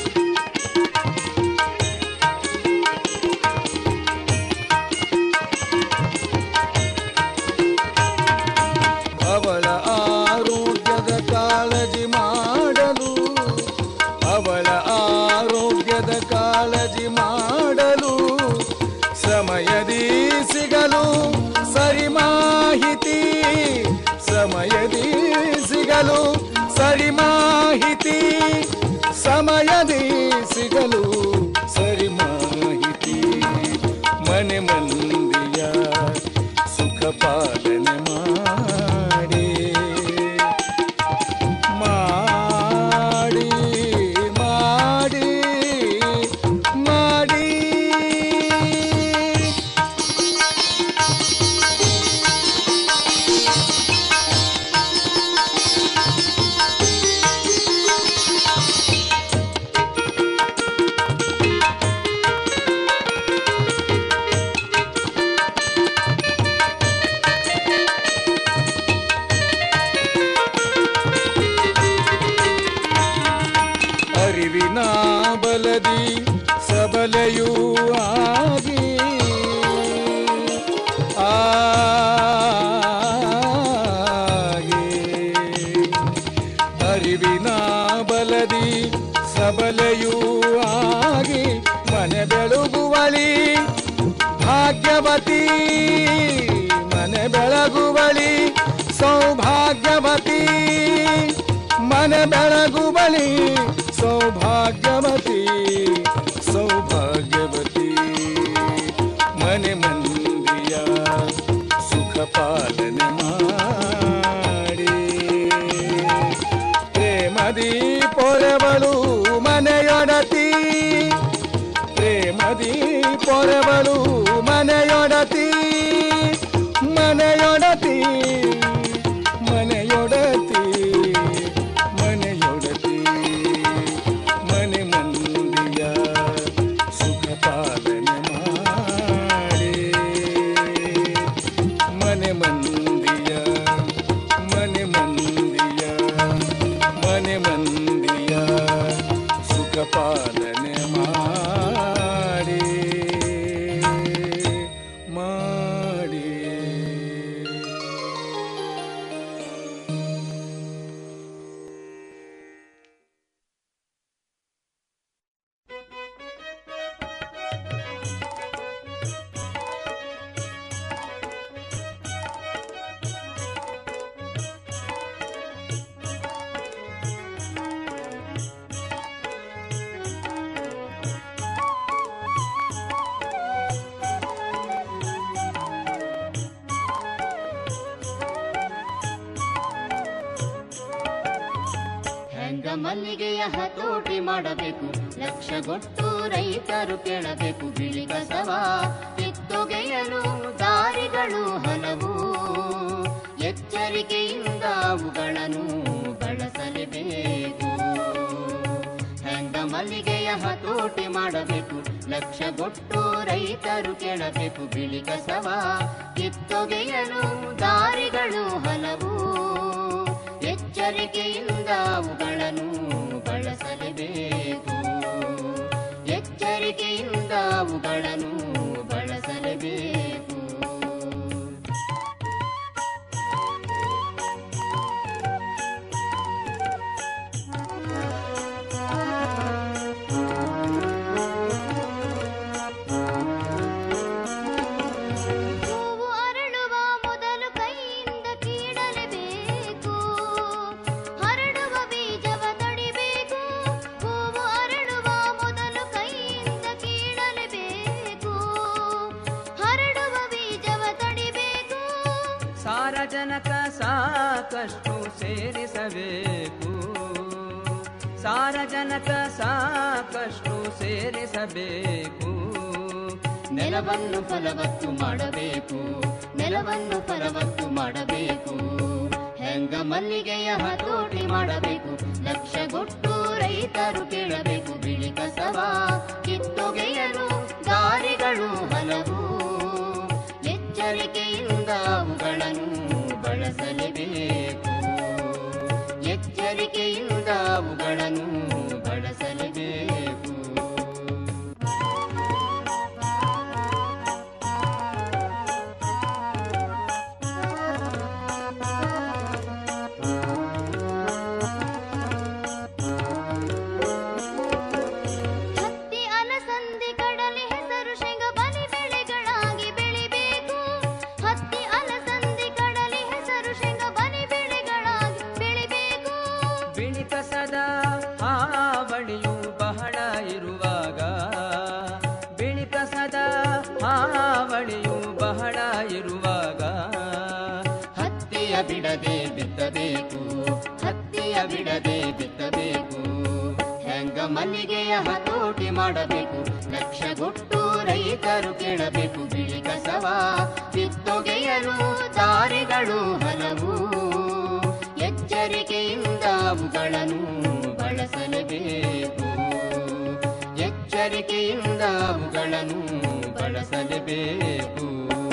[SPEAKER 9] ಅವಳ ಆರೋಗ್ಯದ ಕಾಳಜಿ ಮಾಡಲು ಅವಳ ಆರೋಗ್ಯದ ಕಾಳಜಿ ಮಾಡಲು ಸಮಯದಿ ಸಿಗಲು ಸರಿ ಮಾಹಿತಿ ಸಮಯದಿ ಸಿಗಲು ಸರಿ ಮಾಹಿತಿ ಸಮಯದಿ ಸಿಗಲು ಸರಿ ಮಾಹಿತಿ ಮನೆ ಮಂದಿಯ ಸುಖ ಪಾಲನೆ ಮಾಡಿ ಮಾಡಿ ಮಾಡಿ ಮಾಡಿ ಅರಿವಿನ ಬಲದಿ ಸಬಲೆಯೂ ಆಗಿ ಆಗಿ ಅರಿವಿನ ಬಲದಿ ಸಬಲೆಯೂ ಆಗಿ ಮನೆ ಬೆಳಗುವಳಿ ಭಾಗ್ಯವತಿ ಮನೆ ಬೆಳಗುವಳಿ ಸೌಭಾಗ್ಯವತಿ ಮನೆ ಬೆಳಗುವಳಿ ಸೌಭಾಗ್ಯವತಿ ಸೌಭಾಗ್ಯವತಿ ಮನೆ ಮಂದಿಯ ಸುಖ ಪಾಲನೆ ಮಾಡಿ ಪ್ರೇಮದಿ ಪೊರೆವಳು ಮನೆಯೊಡತಿ ಪ್ರೇಮದಿ ಪೊರೆವಳು ಮನೆಯೊಡತಿ ಮನೆಯೊಡತಿ ಮನೆಯೊಡತಿ ಮನೆಯೊಡತಿ ಮನೆ ಮಂದಿಯ ಸುಖ ಪಾಲನೆ ಮಾಡಿ ಮನೆ ಮಂದಿಯ ಮನೆ ಮಂದಿಯ ಮನೆ ಮಂದಿಯ ಸುಖ ಪಾಲನೆ ಮಾಡಿ ಮಾಡಿ
[SPEAKER 7] ಹೆಂಗ ಮಲ್ಲಿಗೆಯ ಹತೋಟಿ ಮಾಡಬೇಕು ಲಕ್ಷಗೊಟ್ಟು ರೈತರು ಕೇಳಬೇಕು ಬಿಳಿ ಕಸವ ಕಿತ್ತೊಗೆಯಲು ದಾರಿಗಳು ಹಲವು ಎಚ್ಚರಿಕೆಯಿಂದ ಅವುಗಳನ್ನು ಬಳಸಲೇಬೇಕು ಹೆಂಗ ಮಲ್ಲಿಗೆಯ ಹತೋಟಿ ಮಾಡಬೇಕು ಲಕ್ಷಗೊಟ್ಟು ರೈತರು ಕೇಳಬೇಕು ಬಿಳಿ ಕಸವ ಕಿತ್ತೊಗೆಯಲು ದಾರಿಗಳು ಹಲವು ಎಚ್ಚರಿಕೆಯಿಂದ ಅವುಗಳನ್ನು ಬಳಸಲೇಬೇಕು ಎಚ್ಚರಿಕೆಯಿಂದ ಅವುಗಳನ್ನು ಬಳಸಲೇಬೇಕು ಹೂವು ಅರಳುವ ಮೊದಲು ಕೈಯಿಂದ ಕೀಳಲೇಬೇಕು ಹರಡುವ ಬೀಜವ ತಡಿ
[SPEAKER 10] ಸಾರಜನಕ ಸಾಕಷ್ಟು ಸೇರಿಸಬೇಕು ಸಾರಜನಕ ಸಾಕಷ್ಟು ಸೇರಿಸಬೇಕು
[SPEAKER 7] ನೆಲವನ್ನು ಫಲವತ್ತು ಮಾಡಬೇಕು ನೆಲವನ್ನು ಫಲವತ್ತು ಮಾಡಬೇಕು ಹೆಂಗ ಮಲ್ಲಿಗೆಯ ಹತೋಟಿ ಮಾಡಬೇಕು ಲಕ್ಷಗೊಟ್ಟು ರೈತರು ಕೇಳಬೇಕು ಬಿಳಿ ಕಸವ ಕಿತ್ತೊಗೆಯಲು ದಾರಿಗಳು ಹಲವು ಎಚ್ಚರಿಕೆಯಿಂದ ಅವುಗಳನ್ನು ಬಳಸಲೇಬೇಕು ಎಚ್ಚರಿಕೆಯಿಂದ ಅವುಗಳನ್ನು ಬಳಸಲೇಬೇಕು ಹತ್ತಿ ಅಲಸಂದಿ ಕಡಲೆ ಹೆಸರು ಶೇಂಗ ಬಲಿ ಬೆಳೆಗಳಾಗಿ ಬೆಳಿಬೇಕು ಹತ್ತಿ ಅಲಸಂದಿ ಕಡಲೆ ಹೆಸರು ಶೇಂಗ ಬಲಿ ಬೆಳೆಗಳಾಗಿ ಬೆಳಿಬೇಕು
[SPEAKER 10] ಬಿಳಿ ಕಸದ ಹಾವಳಿಯು ಬಹಳ ಇರುವಾಗ ಬಿಳಿ ಕಸದ ಹಾವಳಿಯು ಬಹಳ ಇರುವಾಗ
[SPEAKER 7] ಹತ್ತಿಯ ಬಿಡದೆ ಬಿತ್ತಬೇಕು ಹತ್ತಿಯ ಬಿಡದೆ ಬಿತ್ತಬೇಕು ಹೆಂಗ ಮಲ್ಲಿಗೆಯ ಹತೋಟಿ ಮಾಡಬೇಕು ಲಕ್ಷಗೊಟ್ಟು ರೈತರು ಕೇಳಬೇಕು ಬಿಳಿ ಕಸವ ಕಿತ್ತೊಗೆಯಲು ದಾರಿಗಳು ಹಲವು ಎಚ್ಚರಿಕೆಯಿಂದ ಅವುಗಳನ್ನು ಬಳಸಲೇಬೇಕು ಎಚ್ಚರಿಕೆಯಿಂದ ಅವುಗಳನ್ನು ಬಳಸಲೇಬೇಕು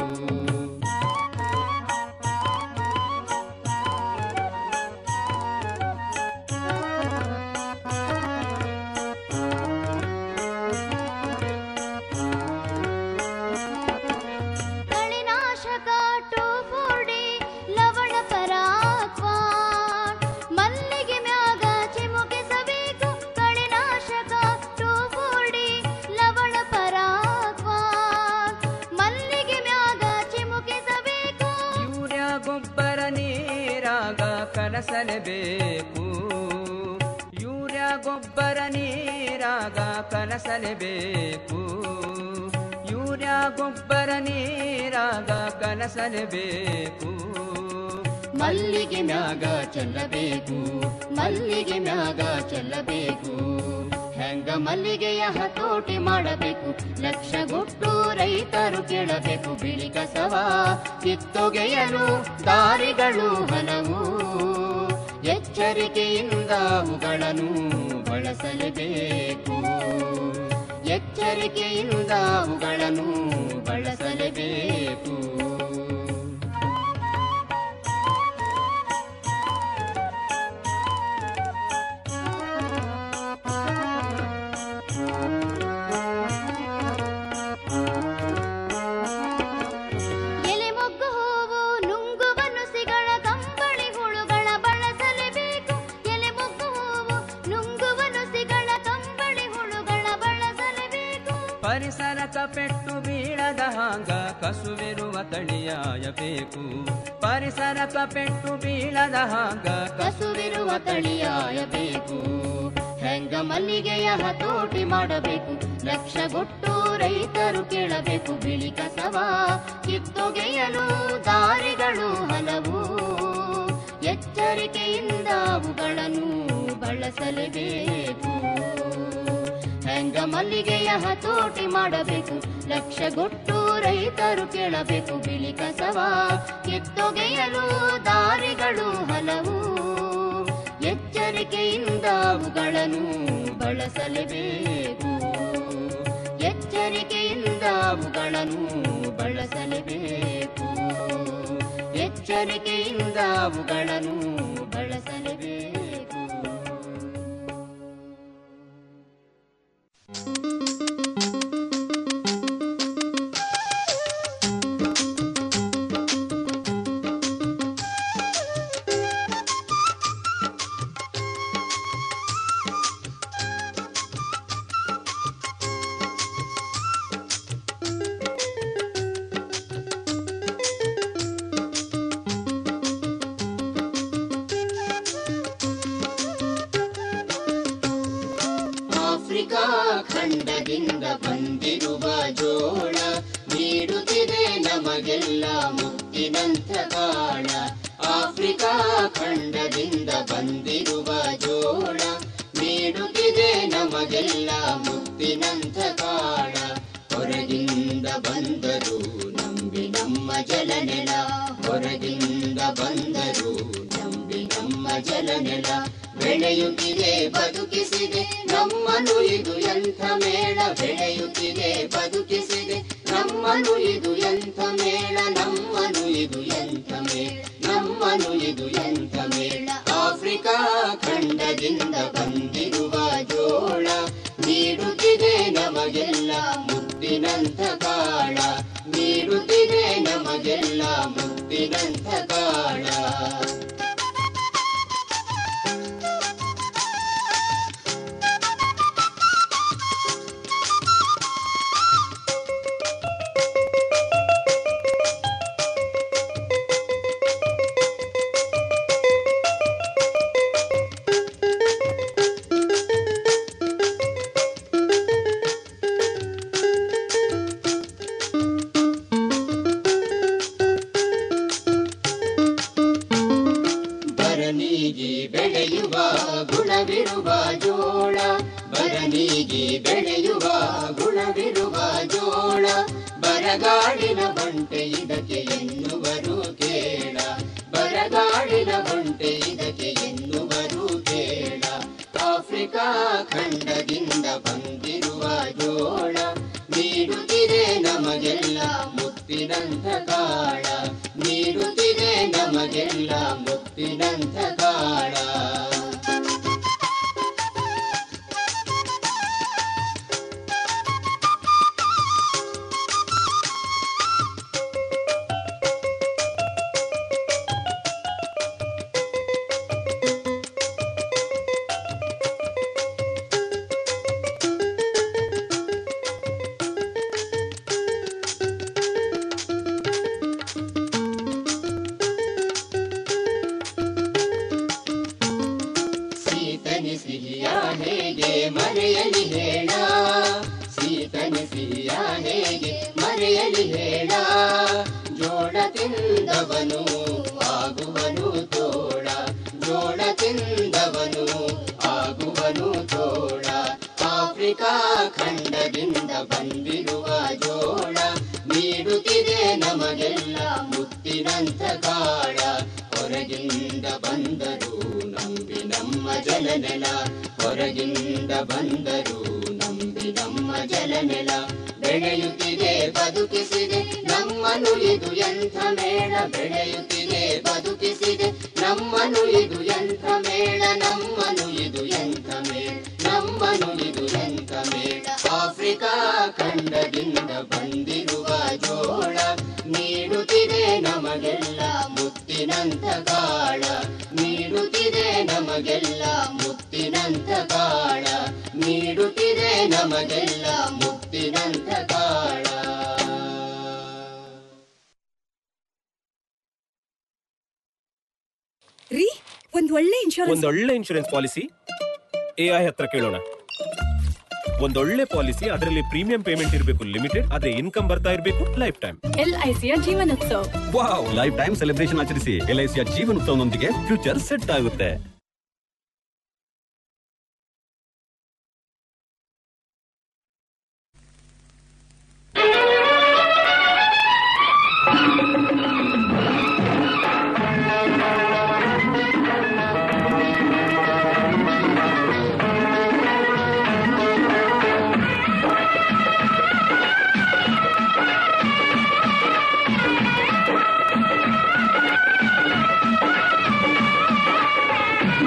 [SPEAKER 7] ಕಳೆನಾಶಕ ಟೋಫೋಡಿ ಲವಣ ಪರಾಕ್ವಾ ಮಲ್ಲಿಗೆ ಮ್ಯಾಗ ಚಿಮುಕಿಸಬೇಕು ಕಳೆನಾಶಕ ಟೋಫೋಡಿ ಲವಣ ಪರಾಕ್ವಾ ಮಲ್ಲಿಗೆ ಮ್ಯಾಗ ಚಿಮುಕಿಸಬೇಕು
[SPEAKER 10] ಯೂರಿಯಾ ಗೊಬ್ಬರ ನೀರಾಗ ಕಲಸಲೇಬೇಕು ಯೂರಿಯಾ ಗೊಬ್ಬರ ನೀರಾಗ ಕಲಸಲೇಬೇಕು ಯೂರಿಯಾ ಗೊಬ್ಬರ ನೀರಾಗ ಕಲಸಲೇಬೇಕು
[SPEAKER 7] ಮಲ್ಲಿಗೆ ಮ್ಯಾಗ ಚೆಲ್ಲಬೇಕು ಮಲ್ಲಿಗೆ ಮ್ಯಾಗ ಚೆಲ್ಲಬೇಕು ಹೆಂಗ ಮಲ್ಲಿಗೆಯ ಹತೋಟಿ ಮಾಡಬೇಕು ಲಕ್ಷಗೊಟ್ಟು ರೈತರು ಕೇಳಬೇಕು ಬಿಳಿ ಕಸವ ಕಿತ್ತೊಗೆಯಲು ದಾರಿಗಳು ಹಲವು ಎಚ್ಚರಿಕೆಯಿಂದ ಅವುಗಳನ್ನು ಬಳಸಲೇಬೇಕು ಎಚ್ಚರಿಕೆಯಿಂದ ಅವುಗಳನ್ನು ಬಳಸಲೇಬೇಕು ಎಲೆ ಮೊಗ್ಗು ಹೂವು ನುಂಗುವ ನುಸಿಗಳ ಕಂಬಳಿ ಹುಳುಗಳ ಬಳಸಲೇಬೇಕು ಎಲೆ ಮೊಗ್ಗು ಹೂವು ನುಂಗುವ ನುಸಿಗಳ ಕಂಬಳಿ ಹುಳುಗಳ ಬಳಸಲೇಬೇಕು
[SPEAKER 10] ಪರಿಸರಕ ಪೆಟ್ಟು ಬೀಳದ ಹಾಂಗ ಕಸುವಿರುವ ತಳಿಯಾಯಬೇಕು ಪರಿಸರಕ ಪೆಟ್ಟು ಬೀಳದ ಹಾಂಗ
[SPEAKER 7] ಕಸುವಿರುವ ತಳಿಯಾಯಬೇಕು ಹೆಂಗ ಮಲ್ಲಿಗೆಯ ಹತೋಟಿ ಮಾಡಬೇಕು ಲಕ್ಷಗೊಟ್ಟು ರೈತರು ಕೇಳಬೇಕು ಬಿಳಿ ಕಸವ ಕಿತ್ತೊಗೆಯಲು ದಾರಿಗಳು ಹಲವು ಎಚ್ಚರಿಕೆಯಿಂದ ಅವುಗಳನ್ನು ಬಳಸಲೇಬೇಕು ಹೆಂಗ ಮಲ್ಲಿಗೆಯ ಹತೋಟಿ ಮಾಡಬೇಕು ಲಕ್ಷಗೊಟ್ಟು ರೈತರು ಕೇಳಬೇಕು ಬಿಳಿ ಕಸವ ಕಿತ್ತೊಗೆಯಲು ದಾರಿಗಳು ಹಲವು ಎಚ್ಚರಿಕೆಯಿಂದ ಅವುಗಳನ್ನು ಬಳಸಲೇಬೇಕು ಎಚ್ಚರಿಕೆಯಿಂದ ಅವುಗಳನ್ನು ಬಳಸಲೇಬೇಕು ಎಚ್ಚರಿಕೆಯಿಂದ ಅವುಗಳನ್ನು ಬಳಸಲೇಬೇಕು ಆಫ್ರಿಕಾ ಖಂಡದಿಂದ ಬಂದಿರುವ ಜೋಳ ನೀಡುತ್ತಿದೆ ನಮಗೆಲ್ಲ ಮುತ್ತಿನ ಮುತ್ತಿನಂಥ ಕಾಳ ಆಫ್ರಿಕಾ ಖಂಡದಿಂದ ಬಂದಿರುವ ಜೋಳ ನೀಡುತ್ತಿದೆ ನಮಗೆಲ್ಲ ಮುತ್ತಿನಂಥ ಕಾಳ ಹೊರಗಿಂದ ಬಂದರು ನಂಬಿ ನಮ್ಮ ಜಲನೆಲ ಹೊರಗಿಂದ ಬಂದರು ನಂಬಿ ನಮ್ಮ ಜಲನೆಲ ಬೆಳೆಯುತ್ತಿದೆ ಬದುಕಿಸಿದೆ ನಮ್ಮನು ಇದು ಎಂಥ ಮೇಳ ಬೆಳೆಯುತ್ತಿದೆ ಬದುಕಿಸಿದೆ ನಮ್ಮನು ಇದು ಎಂಥ ಮೇಳ ನಮ್ಮನು ಇದು ಎಂಥ ಮೇಳ ನಮ್ಮನು ಇದು ಎಂಥ ಮೇಳ ಆಫ್ರಿಕಾ ಖಂಡದಿಂದ ಬಂದಿರುವ ಜೋಳ ನೀಡುತ್ತಿದೆ ನಮಗೆಲ್ಲ ಮುತ್ತಿನಂಥ ಕಾಳ ನೀಡುತ್ತಿದೆ ನಮಗೆಲ್ಲ ಮುತ್ತಿನಂಥ ಕಾಳ ಬರನೀಗಿ ಬೆಳೆಯುವ ಗುಣವಿರುವ ಜೋಳ ಬರನೀಗಿ ಬೆಳೆಯುವ ಗುಣವಿರುವ ಜೋಳ ಬರಗಾಡಿನ ಬಂಟೆ ಇದಕ್ಕೆ ಎನ್ನುವರು ಕೇಳ ಬರಗಾಡಿನ ಬಂಟೆ ಇದಕ್ಕೆ ಎನ್ನುವರು ಕೇಳ ಆಫ್ರಿಕಾ ಖಂಡದಿಂದ ಬಂದಿರುವ ಜೋಳ ನೀಡುತ್ತಿದೆ ನಮಗೆಲ್ಲ ಮುತ್ತಿನಂಥ ಕಾಳ ನೀಡುತ್ತಿದೆ ನಮಗೆಲ್ಲ ಮುತ್ತಿನಂಥ ಕಾಳ ಸೀತನಿ ಸಿಹಿಯ ಹೇಗೆ ಮರೆಯಲಿ ಹೇಳ ಸೀತನಿ ಸಿಹಿಯ ಹೇಗೆ ಮರೆಯಲಿ ಹೇಳ ಜೋಳ ತಿಂದವನು ಆಗುವನು ತೋಳ ಜೋಳ ತಿಂದವನು ಆಗುವನು ತೋಳ ಆಫ್ರಿಕಾ ಖಂಡದಿಂದ ಬಂದಿರುವ ಜೋಳ ನೀಡುತ್ತಿದೆ ನಮಗೆಲ್ಲ ಮುತ್ತಿನಂಥ ಕಾಳ ಹೊರಗಿಂದ ಬಂದರು ನಂಬಿ ನಮ್ಮ ಜಲನೆಲ ಹೊರಗಿಂದ ಬಂದರು ನಂಬಿ ನಮ್ಮ ಜಲನೆಲ ಬೆಳೆಯುತ್ತಿದೆ ಬದುಕಿಸಿದೆ ನಮ್ಮನು ಇದು ಎಂಥ ಮೇಳ ಬೆಳೆಯುತ್ತಿದೆ ಬದುಕಿಸಿದೆ ನಮ್ಮನು ಇದು ಎಂಥ ಮೇಳ ನಮ್ಮನು ಇದು ಎಂಥ ಮೇಳ ನಮ್ಮನು ಇದು ಎಂಥ ಮೇಳ ಆಫ್ರಿಕಾ ಖಂಡದಿಂದ ಬಂದಿರುವ ಜೋಳ ನೀಡುತ್ತಿದೆ ನಮಗೆಲ್ಲ ಮುತ್ತಿನಂಥ ಕಾಳ ನೀಡುತ್ತಿದೆ ನಮಗೆಲ್ಲ ಮುತ್ತಿನಂಥ ಕಾಳ ನೀಡುತ್ತಿದೆ ನಮಗೆಲ್ಲ ಮುತ್ತಿನಂಥ ಕಾಳ
[SPEAKER 1] ರೀ ಒಂದ್ ಒಳ್ಳೆ ಇನ್ಶೂರೆನ್ಸ್
[SPEAKER 3] ಒಂದೊಳ್ಳೆ ಇನ್ಶೂರೆನ್ಸ್ ಪಾಲಿಸಿ ಎ ಐ ಹತ್ರ ಕೇಳೋಣ ಒಂದೊಳ್ಳೆ ಪಾಲಿಸಿ ಅದರಲ್ಲಿ ಪ್ರೀಮಿಯಂ ಪೇಮೆಂಟ್ ಇರಬೇಕು ಲಿಮಿಟೆಡ್ ಅದೇ ಇನ್ಕಮ್ ಬರ್ತಾ ಇರಬೇಕು ಲೈಫ್ ಟೈಮ್
[SPEAKER 11] ಎಲ್ಐಸಿಯ ಜೀವನೋತ್ಸವ
[SPEAKER 12] ವಾವ್ ಲೈಫ್ ಟೈಮ್ ಸೆಲೆಬ್ರೇಷನ್ ಆಚರಿಸಿ ಎಲ್ಐಸಿಯ ಜೀವನೋತ್ಸವನೊಂದಿಗೆ ಫ್ಯೂಚರ್ ಸೆಟ್ ಆಗುತ್ತೆ
[SPEAKER 13] Thank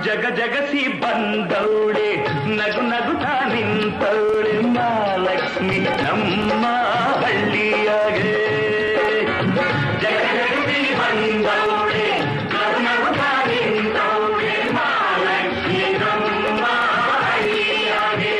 [SPEAKER 11] ಜಗ ಜಗಸಿ ಬಂದವಳೆ ನಗು ನಗುತ್ತಾ ನಿಂತವಳೆ ಮಹಾಲಕ್ಷ್ಮಿ ನಮ್ಮ ಹಳ್ಳಿಯಾಗೆ ಜಗ ಜಗಸಿ ಬಂದವಳೆ ನಗು ನಗುತ್ತಾ ನಿಂತವಳೆ ಮಹಾಲಕ್ಷ್ಮಿ ನಮ್ಮ ಹಳ್ಳಿಯಾಗೆ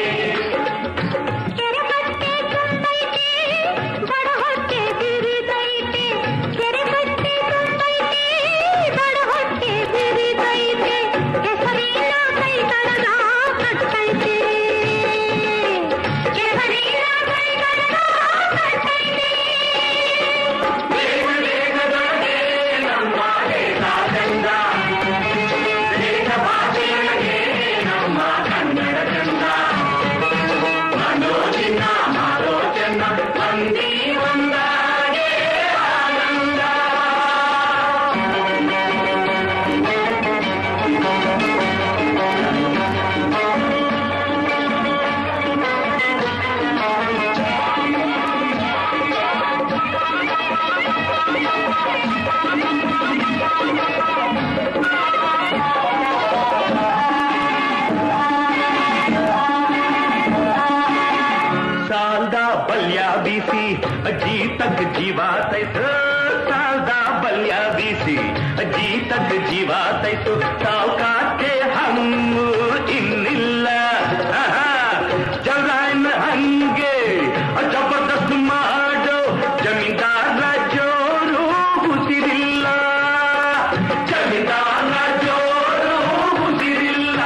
[SPEAKER 11] ಸಾಲ್ದ ಬಲ್ಯ ಬೀಸಿ ಅಜ್ಜಿ ತಗ್ ಜೀವ ತೈತು ಸಾಲ್ದ ಬಲ್ಯ ಬೀಸಿ ಅಜ್ಜಿ ತಗ್ ಜೀವ ತೈತು ಸಾವುಕಾಕೆ ಹಮ್ಮು ಇನ್ನಿಲ್ಲ ಆಹಾ, ಜಗಾನ್ ಹಂಗೆ ಜಬರ್ದಸ್ತ್ ಮಾಡೋ ಜಮೀನ್ದಾರ ಜೋರು ಉಸಿರಿಲ್ಲ ಜಮೀನ್ದಾರ ಜೋರು ಉಸಿರಿಲ್ಲ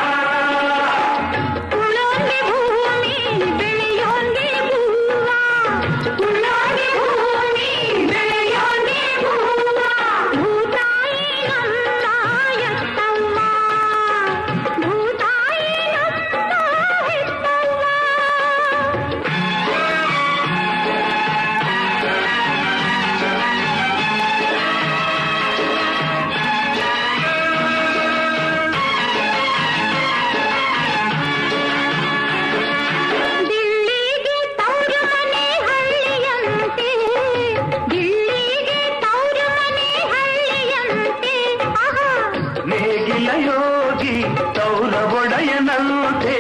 [SPEAKER 11] ನೇಗಿಲ ಯೋಗಿ ತೌಲ ಒಡೆಯನಂತೆ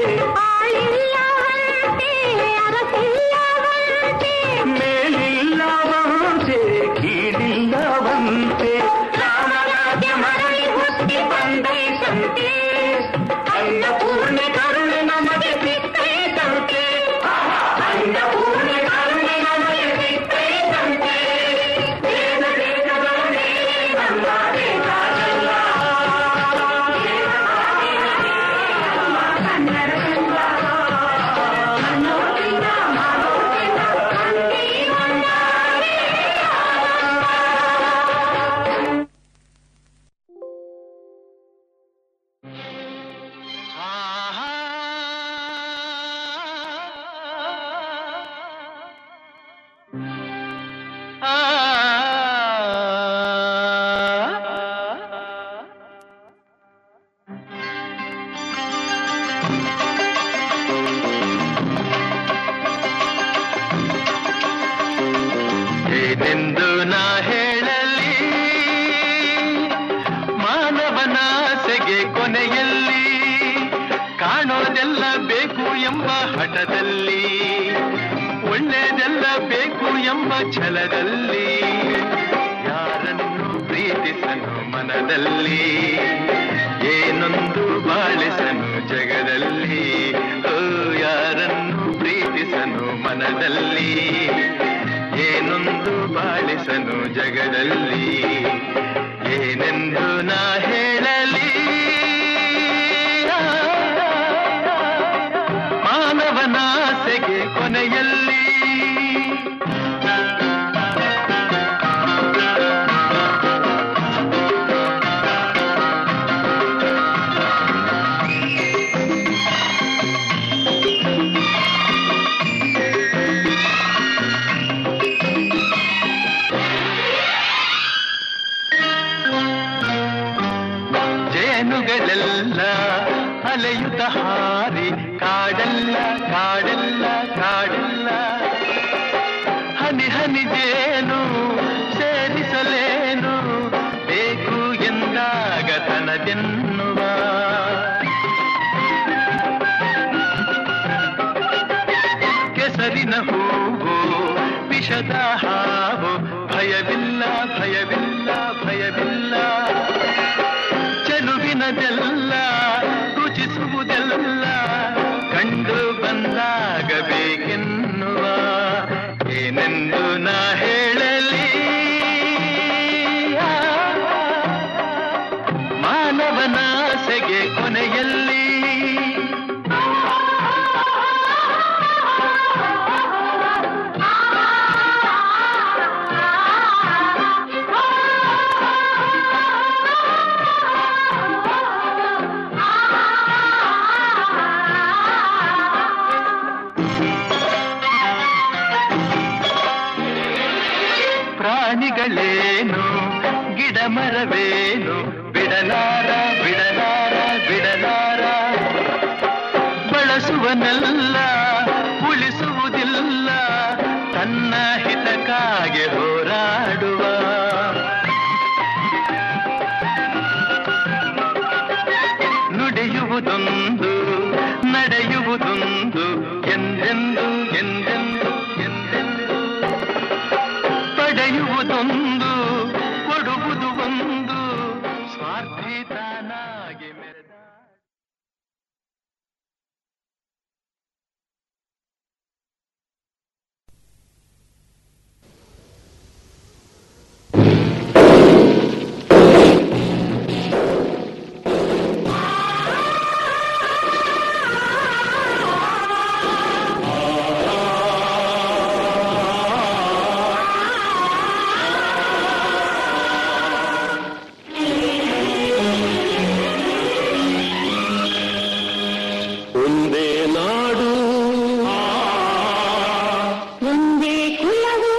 [SPEAKER 11] ಮೇಲಿಲ್ಲವಂತೆ ಕೀಳಿಲ್ಲವಂತೆ ರಾಮರಾಜ್ಯ ಮರಳಿ ಹುಟ್ಟಿ ಬಂದೈತಂತೆ ಅನ್ನಪೂರ್ಣೆ ಕರುಣೆ ನಮಗೆ ಸಿಕ್ಕೈತಂತೆ ಅನ್ನಪೂರ್ಣೆ ಕರುಣೆ ನಮಗೆ ಸಿಕ್ಕೈತಂತೆ ದೇಶ ದೇಶದೊಳಗೆ ನಮ್ಮ ದೇಶದಲ್ಲ ಏನೆಂದು ನಾ ಹೇಳಲಿ ಮಾನವನಾಸೆಗೆ ಕೊನೆಯಲ್ಲಿ ಕಾಣೋದೆಲ್ಲ ಬೇಕು ಎಂಬ ಹಠದಲ್ಲಿ ಒಳ್ಳೆಯದೆಲ್ಲ ಬೇಕು ಎಂಬ ಛಲದಲ್ಲಿ ಯಾರನ್ನು ಪ್ರೀತಿಸನು ಮನದಲ್ಲಿ ಏನೊಂದು ಬಾಳಿಸನು ಜಗದಲ್ಲಿ ಓ ಯಾರನ್ನು ಪ್ರೀತಿಸನು ಮನದಲ್ಲಿ ಏನೊಂದು ಬಾಳಿಸನು ಜಗದಲ್ಲಿ ಏನೆಂದು ನಾ ಹೇಳಲಿ ಮಾನವನಾಸೆಗೆ ಕೊನೆಯಲ್ಲಿ ಜೇನುಗಳೆಲ್ಲ ಅಲೆಯುತ್ತ ಹಾರಿ ಕಾಡಲ್ಲ ಕಾಡಲ್ಲ ಕಾಡಲ್ಲ ಹನಿ ಹನಿ ಜೇನು ಸೇರಿಸಲೇನು ಬೇಕು ಎಂದಾಗ ತನದೆನ್ನುವ ಸೊಗಡಿನ ಹೂವು ವಿಷದ ಹಾವು ಭಯವಿಲ್ಲ ಭಯವಿಲ್ಲ ಭಯವಿಲ್ಲ ಚೆಲುವಿನದೆಲ್ಲ ರುಚಿಸುವುದೆಲ್ಲ ಕಂಡು ಬಂದಾಗಬೇಕೆನ್ನುವ ಏನೆಂದು ನಾ ಹೇಳಲಿ ಮಾನವನಾಸೆಗೆ ಕೊನೆಯಲ್ಲಿ ಪ್ರಾಣಿಗಳೇನು ಗಿಡ ಮರವೇನು ಬಿಡಲಾರ ಬಿಡಲಾರ ಬಿಡಲಾರ ಬಳಸುವನೆಲ್ಲ ಉಳಿಸುವುದಿಲ್ಲ ತನ್ನ ಹಿತಕ್ಕಾಗಿ ಹೋರಾಡುವ ನುಡಿಯುವುದೊಂದು ನಡೆಯುವುದೊಂದು ಎಂದೆಂದು ಎಂದೆಂದು ಎಂದೆಂದು ಪಡೆಯುವುದೊಂದು ಕೊಡುವುದು ಒಂದು ಸ್ವಾರ್ಥಿ ತಾನಾಗಿ ಮೆರೆದ
[SPEAKER 13] ಒಂದೇ ನಾಡು ಒಂದೇ ಕುಲವು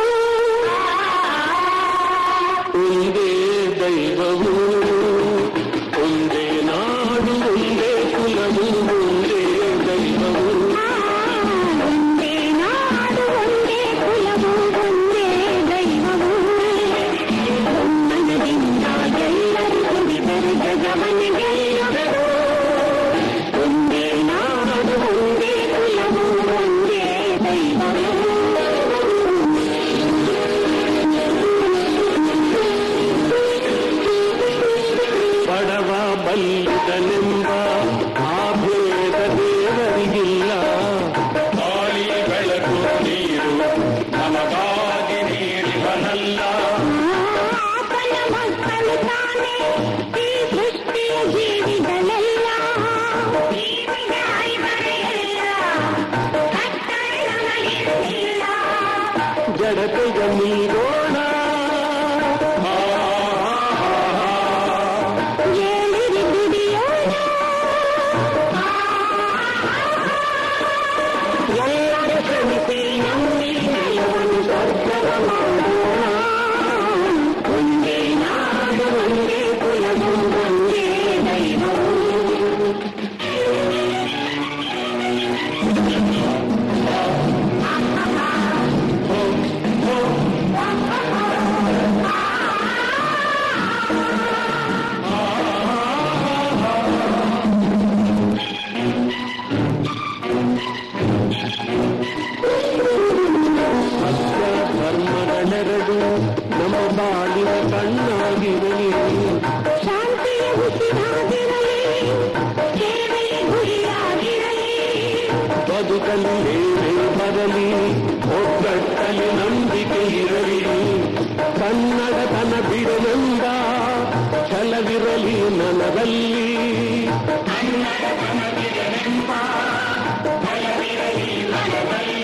[SPEAKER 13] ಒಂದೇ ದೈವವು ಒಂದೇ ನಾಡು ಒಂದೇ ಕುಲವು ಒಂದೇ ದೈವವು ಒಂದೇ ನಾಡು ಒಂದೇ ಕುಲವು ಒಂದೇ ದೈವವು ಮನದಿಂದ ಎಲ್ಲರೂ ಕುಡಿದರೆ ಜಗವನ್ನೇ ಗೆಲ್ಲುವರು ಒಂದೇ ನಾಡು ಒಂದೇ ಕುಲವು ಒಂದೇ ದೈವವು ಬಡವ ಬಲ್ಲಿದನೆಂಬ ಆ ಭೇದ ದೇವರಿಗಿಲ್ಲ ಗಾಳಿ ಬೆಳಕು ನೀರು ನಮಗಾಗಿ ನೀಡಿವನಲ್ಲ ಮಕ್ಕಳು ತಾನೇ ಈ ಸೃಷ್ಟಿಯ ಜೀವಿಗಳೆಲ್ಲ ಜಡತೆಯ ನೀರೋಣ ಏಳಿರಿ ದುಡಿಯೋಣ ಎಲ್ಲರೂ ಶ್ರಮಿಸಿ ನಂಬಿ ಜೀವನ ಸ್ವರ್ಗವ ಮಾಡೋಣ ಒಂದೇ ನಾಡು ಒಂದೇ ಕುಲವು ಒಂದೇ ದೈವವು ಸತ್ಯ ಧರ್ಮಗಳೆರಡು ನಮ್ಮ ಬಾಳಿನ ಕಣ್ಣಾಗಿರಲಿ ಶಾಂತಿಯ ಉಸಿರಾಗಿರಲಿ ಸೇವೆಯ ಗುರಿಯಾಗಿರಲಿ ಬದುಕಲು ಬೇರೆ ಬರಲಿ ಒಗ್ಗಟ್ಟಲಿ ನಂಬಿಕೆ ಇರಲಿ ಕನ್ನಡತನ ಬಿಡನೆಂದ ಛಲವಿರಲಿ ನನದಲ್ಲಿ ಕನ್ನಡತನ ಬಿಡನೆಂಬ ಛಲವಿರಲಿ ನನದಲ್ಲಿ